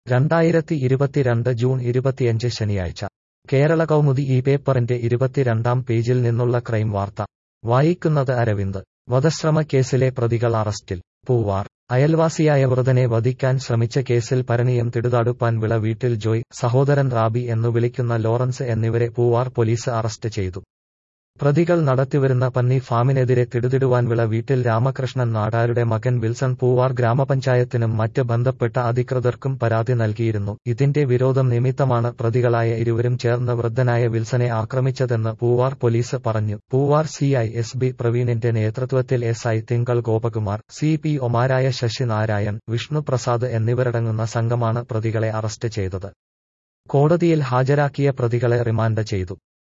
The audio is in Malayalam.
രണ്ടായിരത്തി ഇരുപത്തിരണ്ട് ജൂൺ ഇരുപത്തിയഞ്ച് ശനിയാഴ്ച കേരള കൗമുദി ഈ പേപ്പറിന്റെ ഇരുപത്തിരണ്ടാം പേജിൽ നിന്നുള്ള ക്രൈം വാർത്ത വായിക്കുന്നത് അരവിന്ദ് വധശ്രമ കേസിലെ പ്രതികൾ അറസ്റ്റിൽ പൂവാർ അയൽവാസിയായ വൃതനെ വധിക്കാൻ ശ്രമിച്ച കേസിൽ പരണിയം തിടുതാടുപ്പാൻ വിള വീട്ടിൽ ജോയ് സഹോദരൻ റാബി എന്നു വിളിക്കുന്ന ലോറൻസ് എന്നിവരെ പൂവാർ പോലീസ് അറസ്റ്റ് ചെയ്തു പ്രതികൾ നടത്തിവരുന്ന പന്നി ഫാമിനെതിരെ തിടുതിടുവാൻ വിള വീട്ടിൽ രാമകൃഷ്ണൻ നാടാരുടെ മകൻ വിൽസൺ പൂവാർ ഗ്രാമപഞ്ചായത്തിനും മറ്റ് ബന്ധപ്പെട്ട അധികൃതർക്കും പരാതി നൽകിയിരുന്നു ഇതിന്റെ വിരോധം നിമിത്തമാണ് പ്രതികളായ ഇരുവരും ചേർന്ന് വൃദ്ധനായ വിൽസനെ ആക്രമിച്ചതെന്ന് പൂവാർ പോലീസ് പറഞ്ഞു പൂവാർ സിഐ എസ് ബി പ്രവീണിന്റെ നേതൃത്വത്തിൽ എസ് ഐ തിങ്കൾ ഗോപകുമാർ സി പി ഒമാരായ ശശി നാരായൺ വിഷ്ണു പ്രസാദ് എന്നിവരടങ്ങുന്ന സംഘമാണ് പ്രതികളെ അറസ്റ്റ് ചെയ്തത് കോടതിയിൽ ഹാജരാക്കിയ പ്രതികളെ റിമാൻഡ് ചെയ്തു